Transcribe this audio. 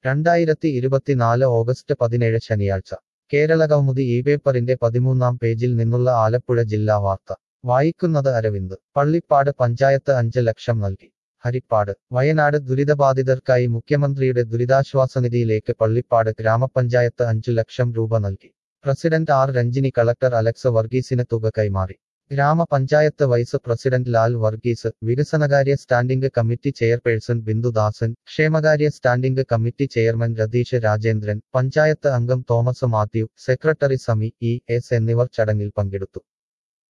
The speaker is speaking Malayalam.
രണ്ടായിരത്തി ഇരുപത്തിനാല് ഓഗസ്റ്റ് പതിനേഴ് ശനിയാഴ്ച കേരളകൗമുദി ഈ പേപ്പറിന്റെ പതിമൂന്നാം പേജിൽ നിന്നുള്ള ആലപ്പുഴ ജില്ലാ വാർത്ത വായിക്കുന്നത് അരവിന്ദ് പള്ളിപ്പാട് പഞ്ചായത്ത് അഞ്ച് ലക്ഷം നൽകി ഹരിപ്പാട് വയനാട് ദുരിതബാധിതർക്കായി മുഖ്യമന്ത്രിയുടെ ദുരിതാശ്വാസനിധിയിലേക്ക് പള്ളിപ്പാട് ഗ്രാമപഞ്ചായത്ത് അഞ്ചു ലക്ഷം രൂപ നൽകി president R Ranjini collector Alex വർഗീസിന് തുക കൈമാറി ഗ്രാമപഞ്ചായത്ത് വൈസ് പ്രസിഡന്റ് ലാൽ വർഗീസ് വികസനകാര്യ സ്റ്റാൻഡിംഗ് കമ്മിറ്റി ചെയർപേഴ്സൺ ബിന്ദുദാസൻ ക്ഷേമകാര്യ standing committee chairman Ratheesh Rajendran panchayat അംഗം Thomas Mathew secretary Sami E S എന്നിവർ ചടങ്ങിൽ പങ്കെടുത്തു